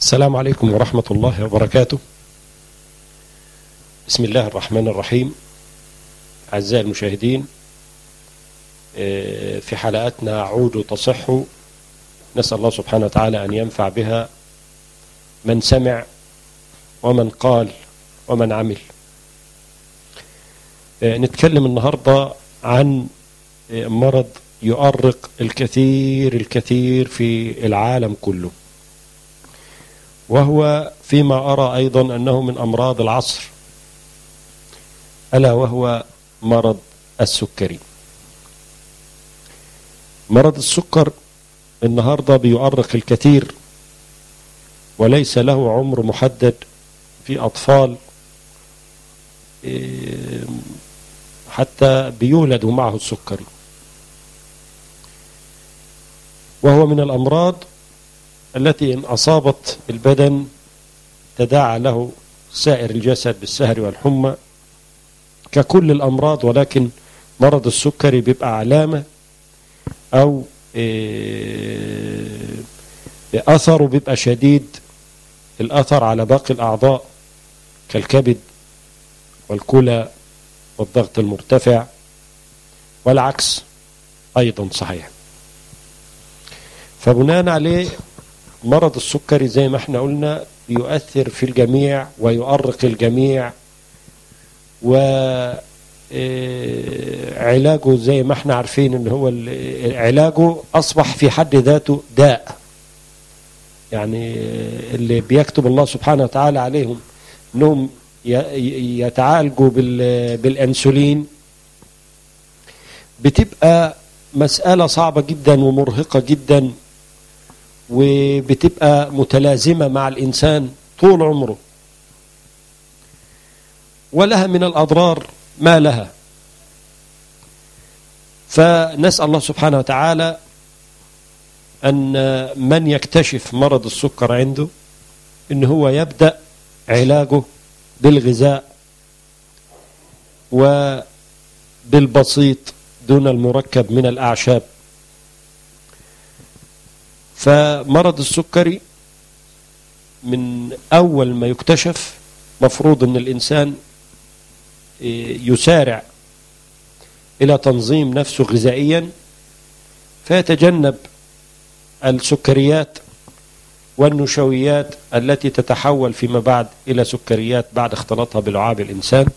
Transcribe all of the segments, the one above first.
السلام عليكم ورحمة الله وبركاته بسم الله الرحمن الرحيم أعزائي المشاهدين في حلقاتنا عود تصح نسأل الله سبحانه وتعالى أن ينفع بها من سمع ومن قال ومن عمل نتكلم النهاردة عن مرض يؤرق الكثير الكثير في العالم كله وهو فيما أرى أيضا أنه من أمراض العصر ألا وهو مرض السكري مرض السكر النهاردة بيؤرق الكثير وليس له عمر محدد في أطفال حتى بيولدوا معه السكري وهو من الأمراض التي إن أصابت البدن تداعى له سائر الجسد بالسهر والحمى ككل الأمراض ولكن مرض السكري بيبقى علامة أو أثره بيبقى شديد الأثر على باقي الأعضاء كالكبد والكلى والضغط المرتفع والعكس أيضا صحيح فبناء عليه مرض السكري زي ما احنا قلنا يؤثر في الجميع ويؤرق الجميع وعلاجه زي ما احنا عارفين ان هو علاجه اصبح في حد ذاته داء يعني اللي بيكتب الله سبحانه وتعالى عليهم انهم يتعالجوا بالانسولين بتبقى مسألة صعبة جدا ومرهقة جدا وبتبقى متلازمة مع الإنسان طول عمره ولها من الأضرار ما لها فنسأل الله سبحانه وتعالى أن من يكتشف مرض السكر عنده أن هو يبدأ علاجه بالغذاء وبالبسيط دون المركب من الأعشاب فمرض السكري من أول ما يكتشف مفروض أن الإنسان يسارع إلى تنظيم نفسه غذائيا فيتجنب السكريات والنشويات التي تتحول فيما بعد إلى سكريات بعد اختلاطها بلعاب الإنسان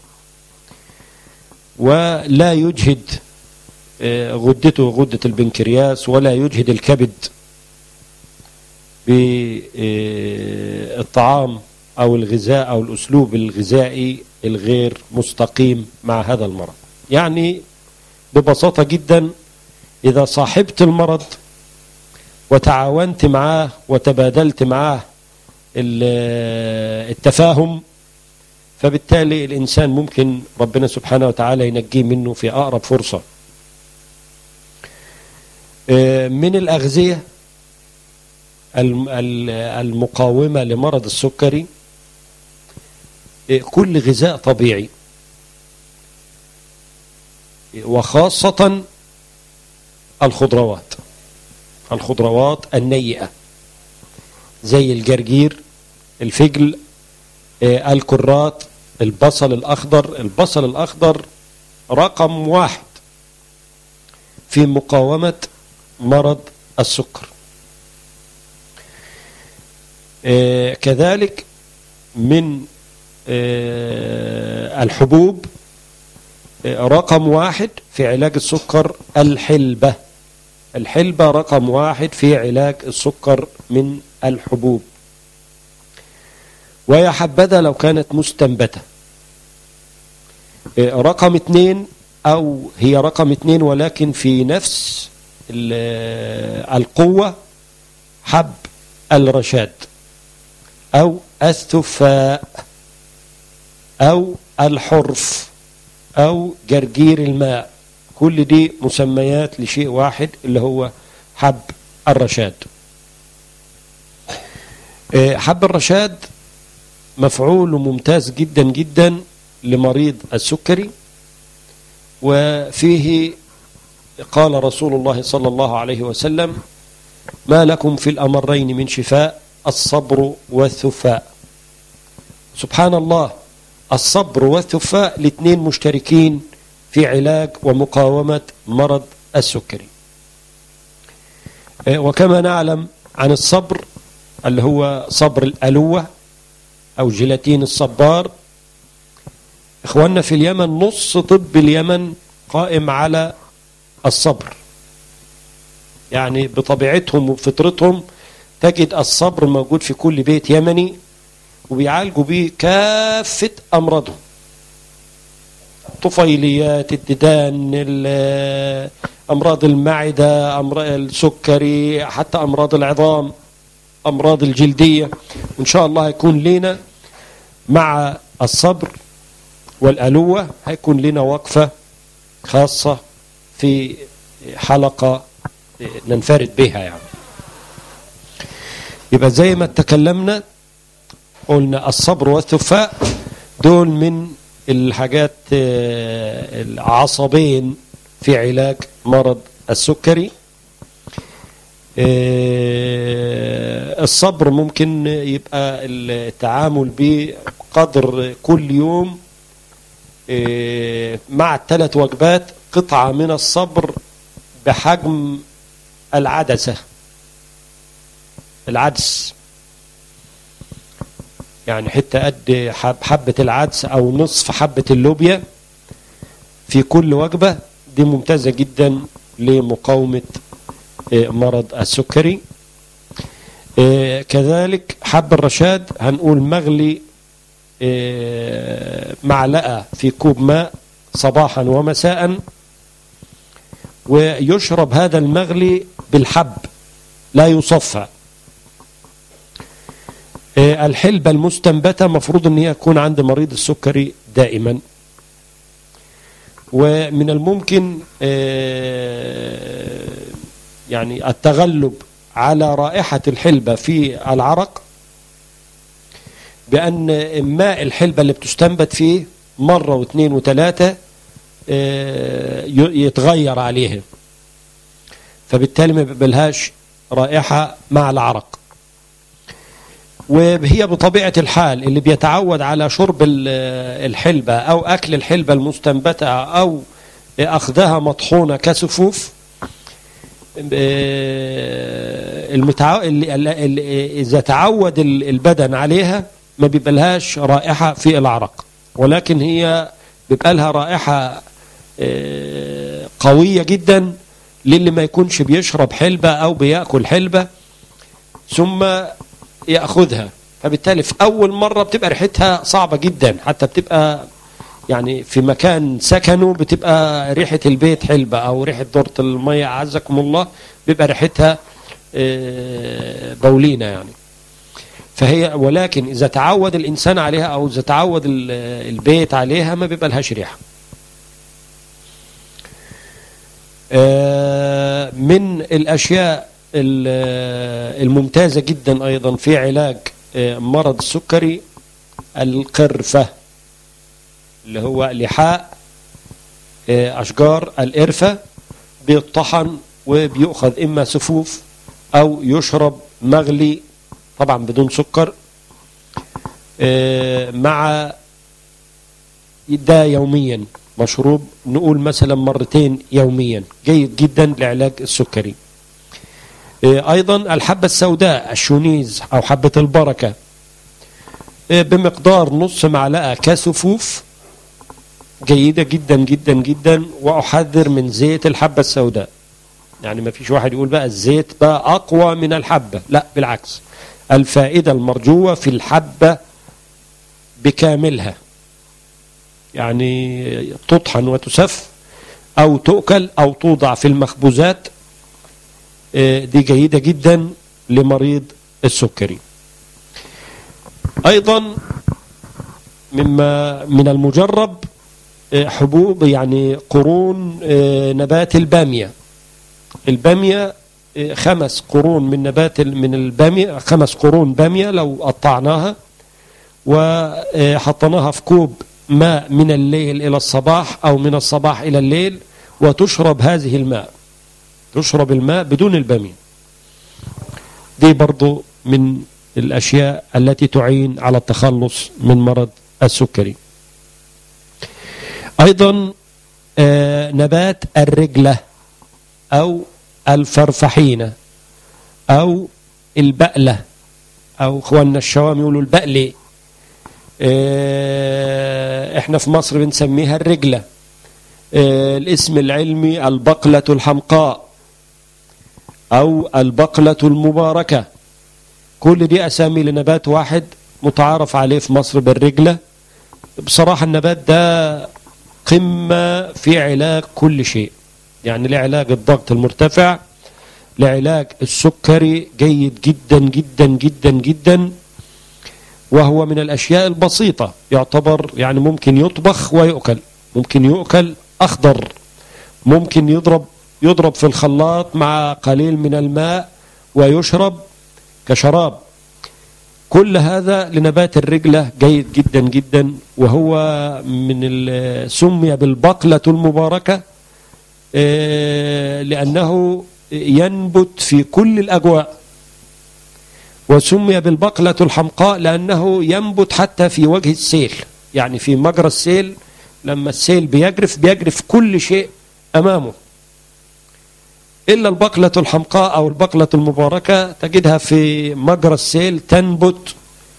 ولا يجهد غدته غدة البنكرياس ولا يجهد الكبد بالطعام أو الغذاء أو الأسلوب الغذائي الغير مستقيم مع هذا المرض يعني ببساطة جدا إذا صاحبت المرض وتعاونت معاه وتبادلت معاه التفاهم فبالتالي الإنسان ممكن ربنا سبحانه وتعالى ينجيه منه في أقرب فرصة من الأغذية المقاومة لمرض السكري كل غذاء طبيعي وخاصة الخضروات الخضروات النيئة زي الجرجير الفجل الكرات البصل الأخضر البصل الأخضر رقم واحد في مقاومة مرض السكر كذلك من الحبوب رقم واحد في علاج السكر الحلبة الحلبة رقم واحد في علاج السكر من الحبوب ويا حبذا لو كانت مستنبتة رقم اثنين أو هي رقم اثنين ولكن في نفس القوة حب الرشاد أو الثفاء أو الحرف أو جرجير الماء كل دي مسميات لشيء واحد اللي هو حب الرشاد حب الرشاد مفعول ممتاز جدا جدا لمريض السكري وفيه قال رسول الله صلى الله عليه وسلم ما لكم في الأمرين من شفاء الصبر والثفاء سبحان الله الصبر والثفاء الاثنين مشتركين في علاج ومقاومة مرض السكري وكما نعلم عن الصبر اللي هو صبر الألوة أو جيلاتين الصبار إخواننا في اليمن نص طب اليمن قائم على الصبر يعني بطبيعتهم وفطرتهم تجد الصبر موجود في كل بيت يمني وبيعالجوا به كافة أمراضهم طفيليات الديدان أمراض المعدة أمراض السكري حتى أمراض العظام أمراض الجلدية وإن شاء الله هيكون لنا مع الصبر والألوة هيكون لنا وقفة خاصة في حلقة ننفرد بها يعني يبقى زي ما تكلمنا قلنا الصبر والثفاء دول من الحاجات العصبين في علاج مرض السكري الصبر ممكن يبقى التعامل به قدر كل يوم مع الثلاث وجبات قطعة من الصبر بحجم العدسة العدس يعني حتى قد حبة العدس أو نصف حبة اللوبيا في كل وجبة دي ممتازة جدا لمقاومة مرض السكري كذلك حب الرشاد هنقول مغلي معلقة في كوب ماء صباحا ومساء ويشرب هذا المغلي بالحب لا يصفى الحلبة المستنبتة مفروض ان هي تكون عند مريض السكري دائما ومن الممكن يعني التغلب على رائحة الحلبة في العرق بأن ماء الحلبة اللي بتستنبت فيه مرة واثنين وثلاثة يتغير عليه فبالتالي ما بيبلهاش رائحة مع العرق وهي بطبيعة الحال اللي بيتعود على شرب الحلبة أو أكل الحلبة المستنبتة أو أخذها مطحونة كسفوف المتعو... إذا تعود البدن عليها ما بيبقى لهاش رائحة في العرق ولكن هي بيبقى لها رائحة قوية جدا للي ما يكونش بيشرب حلبة أو بيأكل حلبة ثم يأخذها فبالتالي في أول مرة بتبقى ريحتها صعبة جدا حتى بتبقى يعني في مكان سكنوا بتبقى ريحة البيت حلبة أو ريحة دورة المية أعزكم الله بيبقى ريحتها بولينة يعني فهي ولكن إذا تعود الإنسان عليها أو إذا تعود البيت عليها ما بيبقى لهاش ريحة من الأشياء الممتازة جدا أيضا في علاج مرض السكري القرفة اللي هو لحاء أشجار القرفة بيطحن وبيؤخذ إما سفوف أو يشرب مغلي طبعا بدون سكر مع ده يوميا مشروب نقول مثلا مرتين يوميا جيد جدا لعلاج السكري أيضا الحبة السوداء الشونيز أو حبة البركة بمقدار نص معلقة كسفوف جيدة جدا جدا جدا وأحذر من زيت الحبة السوداء يعني ما فيش واحد يقول بقى الزيت بقى أقوى من الحبة لا بالعكس الفائدة المرجوة في الحبة بكاملها يعني تطحن وتسف أو تؤكل أو توضع في المخبوزات دي جيدة جدا لمريض السكري أيضا مما من المجرب حبوب يعني قرون نبات البامية البامية خمس قرون من نبات من البامية خمس قرون بامية لو قطعناها وحطيناها في كوب ماء من الليل إلى الصباح أو من الصباح إلى الليل وتشرب هذه الماء تشرب الماء بدون البامية دي برضو من الأشياء التي تعين على التخلص من مرض السكري أيضا آه، نبات الرجلة أو الفرفحينة أو البقلة أو إخواننا الشوام يقولوا البقلي آه، احنا في مصر بنسميها الرجلة آه، الاسم العلمي البقلة الحمقاء أو البقلة المباركة كل دي أسامي لنبات واحد متعارف عليه في مصر بالرجلة بصراحة النبات ده قمة في علاج كل شيء يعني لعلاج الضغط المرتفع لعلاج السكري جيد جدا جدا جدا جدا وهو من الأشياء البسيطة يعتبر يعني ممكن يطبخ ويؤكل ممكن يؤكل أخضر ممكن يضرب يضرب في الخلاط مع قليل من الماء ويشرب كشراب كل هذا لنبات الرجلة جيد جدا جدا وهو من سمي بالبقلة المباركة لأنه ينبت في كل الأجواء وسمي بالبقلة الحمقاء لأنه ينبت حتى في وجه السيل يعني في مجرى السيل لما السيل بيجرف بيجرف كل شيء أمامه إلا البقلة الحمقاء أو البقلة المباركة تجدها في مجرى السيل تنبت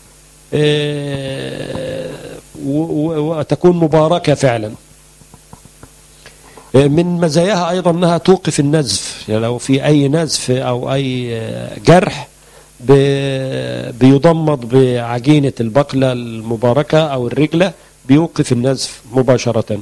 وتكون مباركة فعلا من مزاياها أيضا أنها توقف النزف يعني لو في أي نزف أو أي جرح بيضمد بعجينة البقلة المباركة أو الرجلة بيوقف النزف مباشرة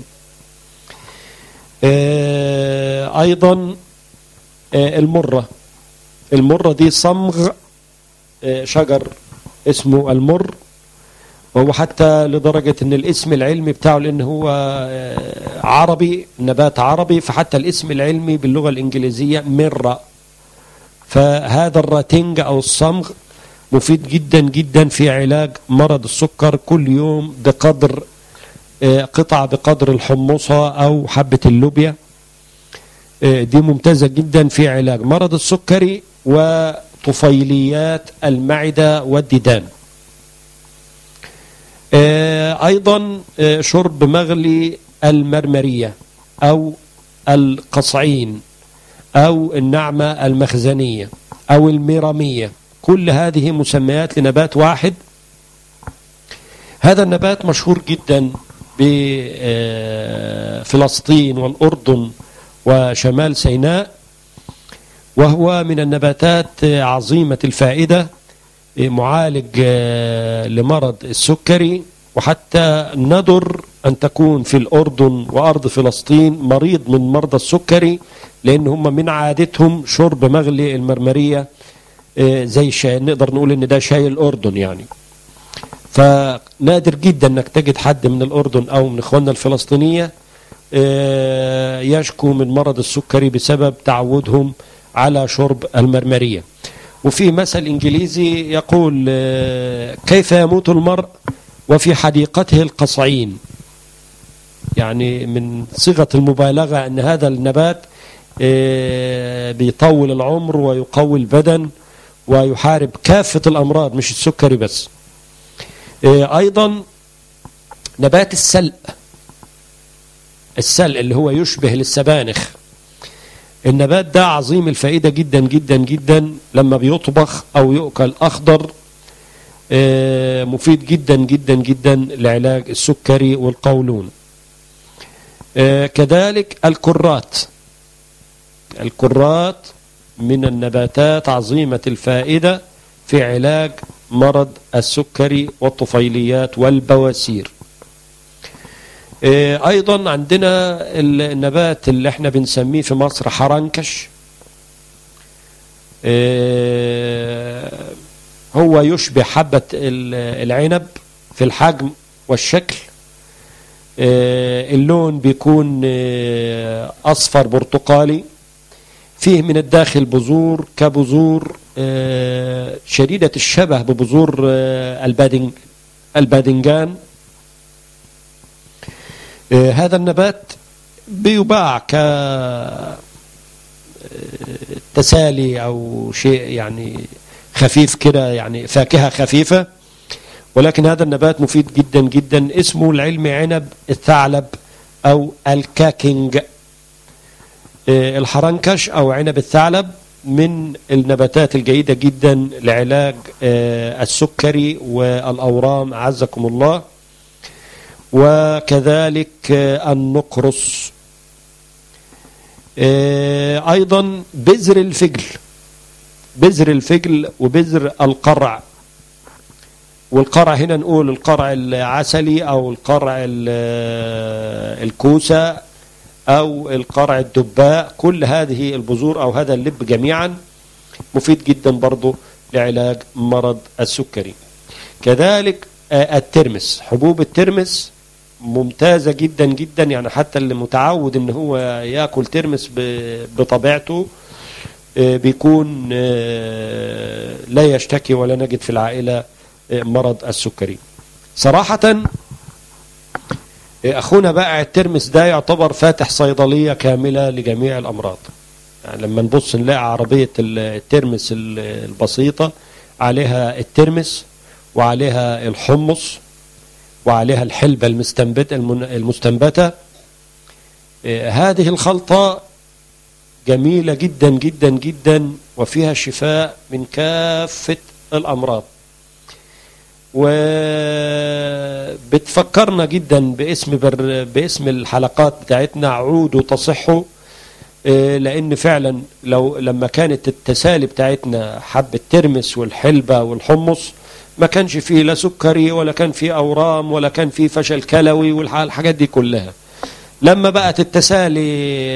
أيضا المرة المرة دي صمغ شجر اسمه المر وهو حتى لدرجة ان الاسم العلمي بتاعه لان هو عربي نبات عربي فحتى الاسم العلمي باللغة الانجليزية مرة فهذا الراتنج او الصمغ مفيد جدا جدا في علاج مرض السكر كل يوم بقدر قطعة بقدر الحمصة او حبة اللوبيا دي ممتازة جدا في علاج مرض السكري وطفيليات المعدة والديدان أيضا شرب مغلي المرمرية أو القصعين أو النعمة المخزنية أو الميرامية كل هذه مسميات لنبات واحد هذا النبات مشهور جدا بفلسطين والأردن وشمال سيناء وهو من النباتات عظيمة الفائدة معالج لمرض السكري وحتى ندر أن تكون في الأردن وأرض فلسطين مريض من مرضى السكري لأن هم من عادتهم شرب مغلي المرمرية زي شاي نقدر نقول ان ده شاي الأردن يعني فنادر جدا انك تجد حد من الأردن أو من إخواننا الفلسطينية يشكو من مرض السكري بسبب تعودهم على شرب المرمرية وفي مثل إنجليزي يقول كيف يموت المرء وفي حديقته القصعين يعني من صيغة المبالغة أن هذا النبات بيطول العمر ويقوي البدن ويحارب كافة الأمراض مش السكري بس أيضا نبات السلق السلق اللي هو يشبه للسبانخ النبات ده عظيم الفائدة جدا جدا جدا لما بيطبخ أو يؤكل أخضر مفيد جدا جدا جدا لعلاج السكري والقولون كذلك الكرات الكرات من النباتات عظيمة الفائدة في علاج مرض السكري والطفيليات والبواسير ايضا عندنا النبات اللي احنا بنسميه في مصر حرنكش هو يشبه حبة العنب في الحجم والشكل اللون بيكون اصفر برتقالي فيه من الداخل بذور كبذور شديدة الشبه ببذور الباذنجان هذا النبات بيباع ك تسالي أو شيء يعني خفيف كده يعني فاكهة خفيفة ولكن هذا النبات مفيد جدا جدا اسمه العلمي عنب الثعلب أو الكاكينج الحرنكش أو عنب الثعلب من النباتات الجيدة جدا لعلاج السكري والأورام أعزكم الله وكذلك النقرس أيضا بذر الفجل بذر الفجل وبذر القرع والقرع هنا نقول القرع العسلي أو القرع الكوسة أو القرع الدباء كل هذه البذور أو هذا اللب جميعا مفيد جدا برضو لعلاج مرض السكري كذلك الترمس حبوب الترمس ممتازة جدا جدا يعني حتى اللي متعود ان هو ياكل ترمس بطبيعته بيكون لا يشتكي ولا نجد في العائلة مرض السكري صراحة أخونا بائع الترمس ده يعتبر فاتح صيدلية كاملة لجميع الأمراض يعني لما نبص نلاقي عربية الترمس البسيطة عليها الترمس وعليها الحمص وعليها الحلبة المستنبتة المستنبتة هذه الخلطة جميلة جدا جدا جدا وفيها شفاء من كافة الأمراض وبتفكرنا جدا باسم بر باسم الحلقات بتاعتنا عودوا تصحوا لان فعلا لو لما كانت التسالي بتاعتنا حب الترمس والحلبة والحمص ما كانش فيه لا سكري ولا كان فيه اورام ولا كان فيه فشل كلوي والحاجات دي كلها لما بقت التسالي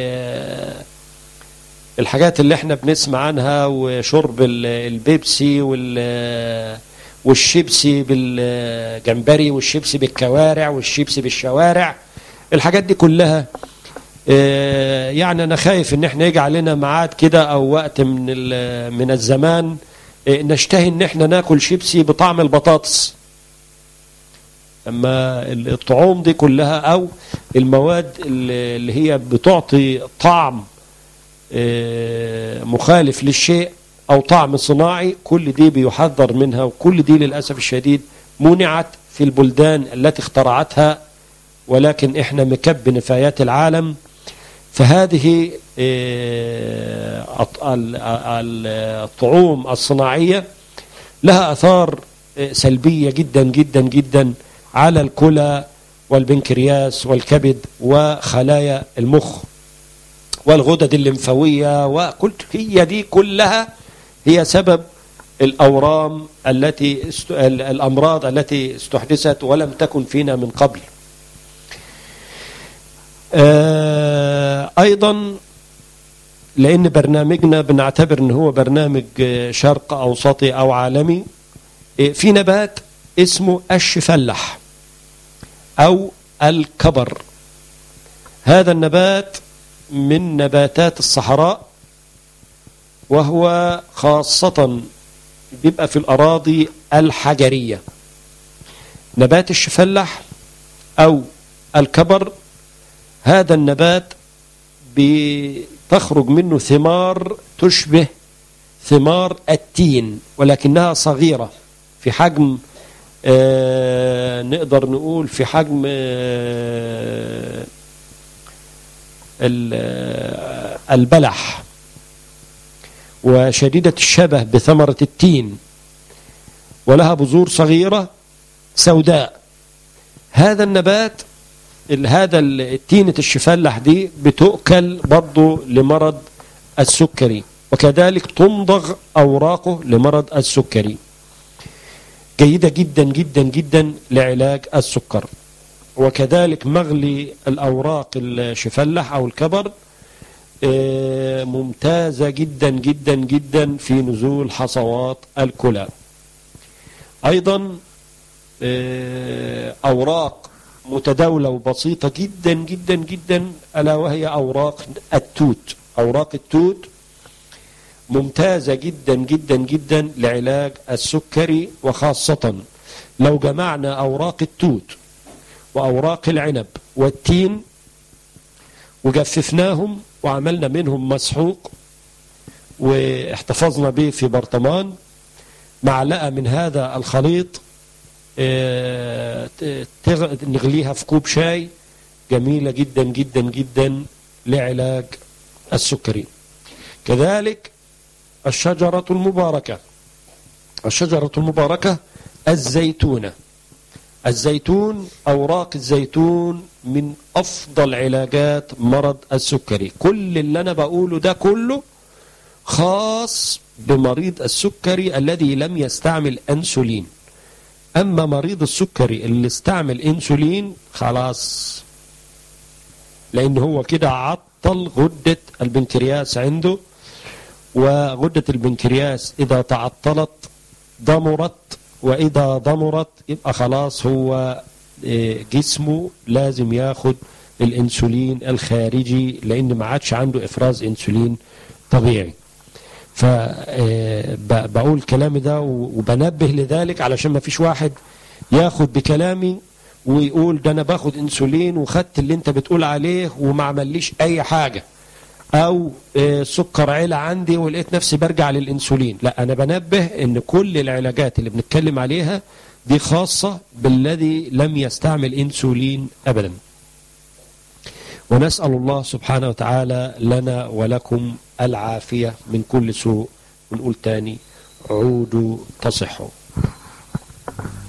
الحاجات اللي احنا بنسمع عنها وشرب البيبسي وال والشيبسي بالجمبري والشيبسي بالكوارع والشيبسي بالشوارع الحاجات دي كلها يعني انا خايف ان احنا يجي علينا ميعاد كده او وقت من من الزمان نشتهي ان احنا ناكل شيبسي بطعم البطاطس اما الطعوم دي كلها او المواد اللي هي بتعطي طعم مخالف للشيء او طعم صناعي كل دي بيحذر منها وكل دي للاسف الشديد منعت في البلدان التي اخترعتها ولكن احنا مكب نفايات العالم فهذه الطعوم الصناعيه لها اثار سلبيه جدا جدا جدا على الكلى والبنكرياس والكبد وخلايا المخ والغدد الليمفاويه وكل هي دي كلها هي سبب الأورام التي است... الأمراض التي استحدثت ولم تكن فينا من قبل آه أيضا لأن برنامجنا بنعتبر أنه هو برنامج شرق أوسطي أو عالمي في نبات اسمه الشفلح أو الكبر هذا النبات من نباتات الصحراء وهو خاصة بيبقى في الأراضي الحجرية نبات الشفلح أو الكبر هذا النبات بتخرج منه ثمار تشبه ثمار التين ولكنها صغيرة في حجم آه نقدر نقول في حجم آه البلح وشديدة الشبه بثمرة التين ولها بذور صغيرة سوداء هذا النبات هذا التينة الشفلح دي بتؤكل برضه لمرض السكري وكذلك تمضغ أوراقه لمرض السكري جيدة جدا جدا جدا لعلاج السكر وكذلك مغلي الأوراق الشفلح أو الكبر ممتازة جدا جدا جدا في نزول حصوات الكلى أيضا أوراق متداولة وبسيطة جدا جدا جدا ألا وهي أوراق التوت أوراق التوت ممتازة جدا جدا جدا لعلاج السكري وخاصة لو جمعنا أوراق التوت وأوراق العنب والتين وجففناهم وعملنا منهم مسحوق واحتفظنا به في برطمان معلقة من هذا الخليط نغليها في كوب شاي جميلة جدا جدا جدا لعلاج السكري كذلك الشجرة المباركة الشجرة المباركة الزيتونة الزيتون أوراق الزيتون من أفضل علاجات مرض السكري كل اللي أنا بقوله ده كله خاص بمريض السكري الذي لم يستعمل أنسولين أما مريض السكري اللي استعمل أنسولين خلاص لأن هو كده عطل غدة البنكرياس عنده وغدة البنكرياس إذا تعطلت ضمرت وإذا ضمرت يبقى خلاص هو جسمه لازم ياخد الانسولين الخارجي لان ما عادش عنده افراز انسولين طبيعي فبقول كلامي ده وبنبه لذلك علشان ما فيش واحد ياخد بكلامي ويقول ده انا باخد انسولين وخدت اللي انت بتقول عليه وما عمليش اي حاجه او سكر عيله عندي ولقيت نفسي برجع للانسولين لا انا بنبه ان كل العلاجات اللي بنتكلم عليها دي خاصه بالذي لم يستعمل انسولين ابدا ونسال الله سبحانه وتعالى لنا ولكم العافيه من كل سوء ونقول تاني عودوا تصحوا